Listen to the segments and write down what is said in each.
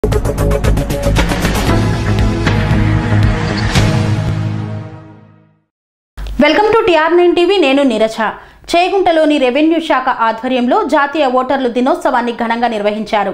welcome to TR nine TV నేను Neeraja చేగుంటలోని revenue శాఖ ఆధ్వర్యంలో జాతీయ ఓటర్లు దినోత్సవాన్ని ఘనంగా నిర్వహించారు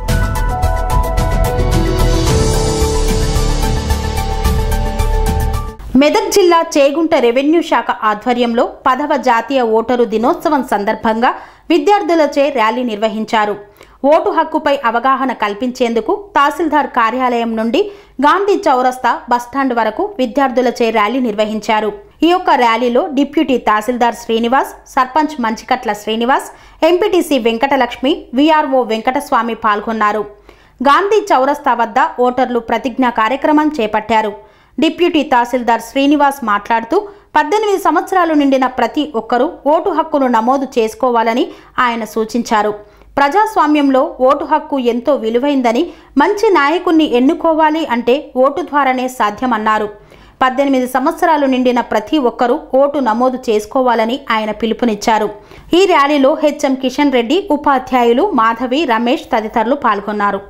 మెదక్ జిల్లా చేగుంట రెవెన్యూ శాఖ ఆధ్వర్యంలో పదవ జాతీయ ఓటరు దినోత్సవం సందర్భంగా విద్యార్థులచే ర్యాలీ నిర్వహించారు ఓటు హక్కుపై అవగాహన కల్పించేందుకు తహసీల్దార్ కార్యాలయం నుండి గాంధీ చౌరస్తా బస్టాండ్ వరకు విద్యార్థులచే ర్యాలీ నిర్వహించారు ఈ యొక్క ర్యాలీలో deputy tahsildar Srinivas sarpanch Manchikatla Srinivas MPTC Venkatalakshmi VRO Venkataswamy పాల్గొన్నారు గాంధీ చౌరస్తా వద్ద ఓటర్లు ప్రతిజ్ఞా కార్యక్రమం చేపట్టారు డిప్యూటీ తహసీల్దార్ శ్రీనివాస్ మాట్లాడుతూ పద్దెనిమిది సంవత్సరాలు నిండిన ప్రతి ఒక్కరూ ఓటు హక్కును నమోదు చేసుకోవాలని ఆయన సూచించారు ప్రజాస్వామ్యంలో ఓటు హక్కు ఎంతో విలువైందని మంచి నాయకుణ్ణి ఎన్నుకోవాలి అంటే ఓటు ద్వారానే సాధ్యమన్నారు పద్దెనిమిది సంవత్సరాలు నిండిన ప్రతి ఒక్కరూ ఓటు నమోదు చేసుకోవాలని ఆయన పిలుపునిచ్చారు ఈ ర్యాలీలో హెచ్ఎం కిషన్ రెడ్డి ఉపాధ్యాయులు మాధవి రమేష్ తదితరులు పాల్గొన్నారు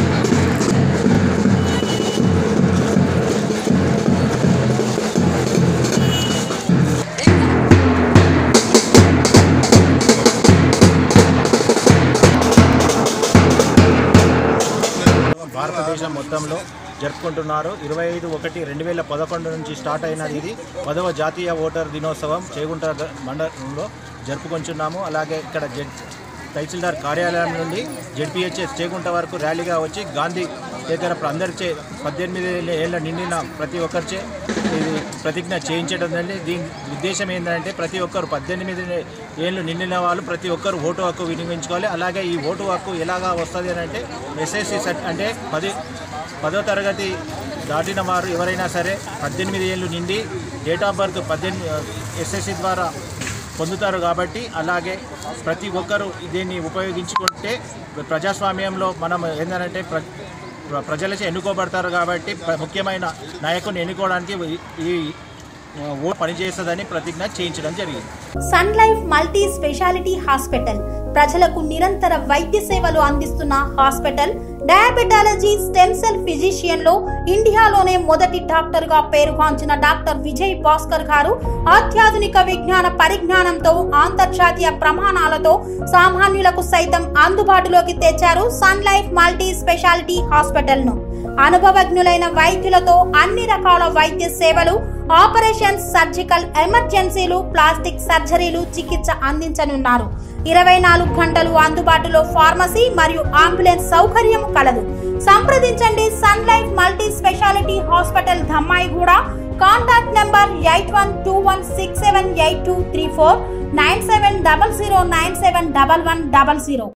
భారతదేశం మొత్తంలో జరుపుకుంటున్నారు ఇరవై ఐదు ఒకటి రెండు వేల పదకొండు నుంచి స్టార్ట్ అయినది ఇది పదవ జాతీయ ఓటర్ దినోత్సవం చేగుంట గ- మండలంలో జరుపుకుంటున్నాము అలాగే ఇక్కడ జడ్ తహసీల్దార్ కార్యాలయం నుండి జెడ్పీహెచ్ఎస్ చేగుంట వరకు ర్యాలీగా వచ్చి గాంధీ దగ్గర అందరిచే పద్దెనిమిది ఏళ్ళ నిండిన ప్రతి ఒక్కరిచే ఇది ప్రతిజ్ఞ చేయించడం జరిగింది దీని ఉద్దేశం ఏంటంటే ప్రతి ఒక్కరు పద్దెనిమిది ఏళ్ళు నిండిన వాళ్ళు ప్రతి ఒక్కరు ఓటు హక్కు వినియోగించుకోవాలి అలాగే ఈ ఓటు హక్కు ఎలాగా వస్తుంది అని అంటే ఎస్ఎస్సి సెట్ అంటే పది పదో తరగతి దాటిన వారు ఎవరైనా సరే పద్దెనిమిది ఏళ్ళు నిండి డేట్ ఆఫ్ బర్త్ పద్దెనిమిది ఎస్ఎస్సి ద్వారా పొందుతారు కాబట్టి అలాగే ప్రతి ఒక్కరూ దీన్ని ఉపయోగించుకుంటే ప్రజాస్వామ్యంలో మనం ఏంటంటే ప్ర ప్ర- ప్రజలచే ఎన్నుకోబడతారు కాబట్టి ప్ర- ముఖ్యమైన నాయకుని ఎన్నుకోవడానికి ఈ- ఈ ఓటు పనిచేస్తుందని ప్రతిజ్ఞ చేయించడం జరిగింది Sun Life multi speciality hospital ప్రజలకు నిరంతర వైద్య సేవలు అందిస్తున్న hospital diabetology stem cell physician లో ఇండియాలోనే మొదటి డాక్టర్ గా పేరుగాంచిన డాక్టర్ విజయ్ భాస్కర్ గారు అత్యాధునిక విజ్ఞాన పరిజ్ఞానంతో అంతర్జాతీయ ప్రమాణాలతో సామాన్యులకు సైతం అందుబాటులోకి తెచ్చారు Sun Life multi speciality hospital ను అనుభవజ్ఞులైన వైద్యులతో అన్ని రకాల వైద్య సేవలు ఆపరేషన్స్ సర్జికల్ ఎమర్జెన్సీలు ప్లాస్టిక్ సర్జరీలు చికిత్స అందించనున్నారు ఇరవై నాలుగు గంటలు అందుబాటులో ఫార్మసీ మరియు అంబులెన్స్ సౌకర్యం కలదు సంప్రదించండి Sun Life multi speciality hospital Dammaiguda contact number eight one two one six seven eight two three four nine seven double zero nine seven double one double zero